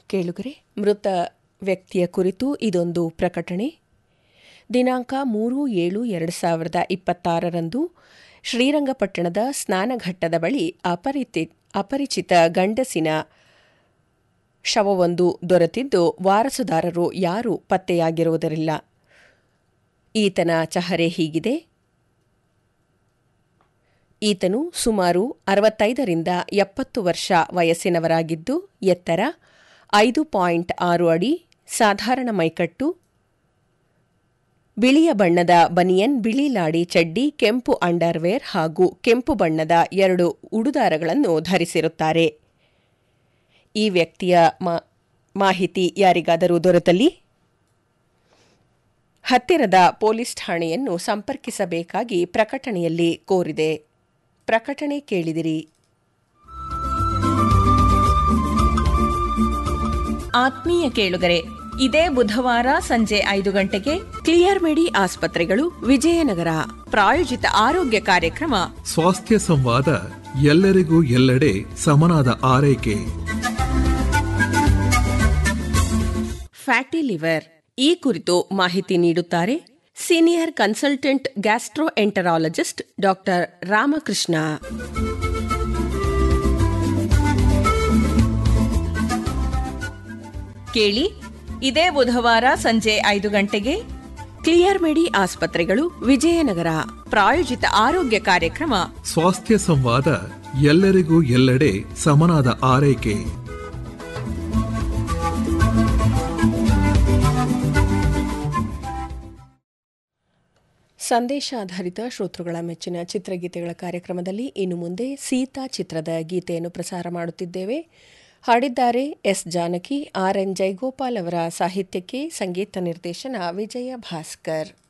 ಕೇಳುಗರೆ ಮೃತ ವ್ಯಕ್ತಿಯ ಕುರಿತು ಇದೊಂದು ಪ್ರಕಟಣೆ ದಿನಾಂಕ ಮೂರು ಏಳು ಎರಡು ಸಾವಿರದ ಇಪ್ಪತ್ತಾರರಂದು ಶ್ರೀರಂಗಪಟ್ಟಣದ ಸ್ನಾನಘಟ್ಟದ ಬಳಿ ಅಪರಿತಿ ಅಪರಿಚಿತ ಗಂಡಸಿನ ಶವವೊಂದು ದೊರೆತಿದ್ದು ವಾರಸುದಾರರು ಯಾರೂ ಪತ್ತೆಯಾಗಿರುವುದರಿಲ್ಲ ಈತನ ಚಹರೆ ಹೀಗಿದೆ ಈತನು ಸುಮಾರು ಅರವತ್ತೈದರಿಂದ ಎಪ್ಪತ್ತು ವರ್ಷ ವಯಸ್ಸಿನವರಾಗಿದ್ದು ಎತ್ತರ ಐದು ಪಾಯಿಂಟ್ ಆರು ಅಡಿ ಸಾಧಾರಣ ಮೈಕಟ್ಟು ಬಿಳಿಯ ಬಣ್ಣದ ಬನಿಯನ್ ಬಿಳಿ ಲಾಡಿ ಚಡ್ಡಿ ಕೆಂಪು ಅಂಡರ್ವೇರ್ ಹಾಗೂ ಕೆಂಪು ಬಣ್ಣದ ಎರಡು ಉಡುದಾರಗಳನ್ನು ಧರಿಸಿರುತ್ತಾರೆ ಈ ವ್ಯಕ್ತಿಯ ಮಾಹಿತಿ ಯಾರಿಗಾದರೂ ದೊರೆತಲ್ಲಿ ಹತ್ತಿರದ ಪೊಲೀಸ್ ಠಾಣೆಯನ್ನು ಸಂಪರ್ಕಿಸಬೇಕಾಗಿ ಪ್ರಕಟಣೆಯಲ್ಲಿ ಕೋರಿದೆ ಪ್ರಕಟಣೆ ಕೇಳಿದಿರಿ ಆತ್ಮೀಯ ಕೇಳುಗರೆ ಇದೇ ಬುಧವಾರ ಸಂಜೆ ಐದು ಗಂಟೆಗೆ ಕ್ಲಿಯರ್ ಮೆಡಿ ಆಸ್ಪತ್ರೆಗಳು ವಿಜಯನಗರ ಪ್ರಾಯೋಜಿತ ಆರೋಗ್ಯ ಕಾರ್ಯಕ್ರಮ ಸ್ವಾಸ್ಥ್ಯ ಸಂವಾದ ಎಲ್ಲರಿಗೂ ಎಲ್ಲೆಡೆ ಸಮನಾದ ಆರೈಕೆ ಫ್ಯಾಟಿ ಲಿವರ್ ಈ ಕುರಿತು ಮಾಹಿತಿ ನೀಡುತ್ತಾರೆ senior consultant gastroenterologist doctor Ramakrishna ಕೇಳಿ ಇದೇ ಬುಧವಾರ ಸಂಜೆ ಐದು ಗಂಟೆಗೆ ಕ್ಲಿಯರ್ ಮೆಡಿ ಆಸ್ಪತ್ರೆಗಳು ವಿಜಯನಗರ ಪ್ರಾಯೋಜಿತ ಆರೋಗ್ಯ ಕಾರ್ಯಕ್ರಮ ಸ್ವಾಸ್ಥ್ಯ ಸಂವಾದ ಎಲ್ಲರಿಗೂ ಎಲ್ಲೆಡೆ ಸಮನಾದ ಆರೈಕೆ ಸಂದೇಶಾಧಾರಿತ ಶ್ರೋತೃಗಳ ಮೆಚ್ಚಿನ ಚಿತ್ರಗೀತೆಗಳ ಕಾರ್ಯಕ್ರಮದಲ್ಲಿ ಇನ್ನು ಮುಂದೆ ಸೀತಾ ಚಿತ್ರದ ಗೀತೆಯನ್ನು ಪ್ರಸಾರ ಮಾಡುತ್ತಿದ್ದೇವೆ ಹಾಡಿದ್ದಾರೆ S Janaki R N Jaigopal ಅವರ ಸಾಹಿತ್ಯಕ್ಕೆ ಸಂಗೀತ ನಿರ್ದೇಶನ ವಿಜಯ ಭಾಸ್ಕರ್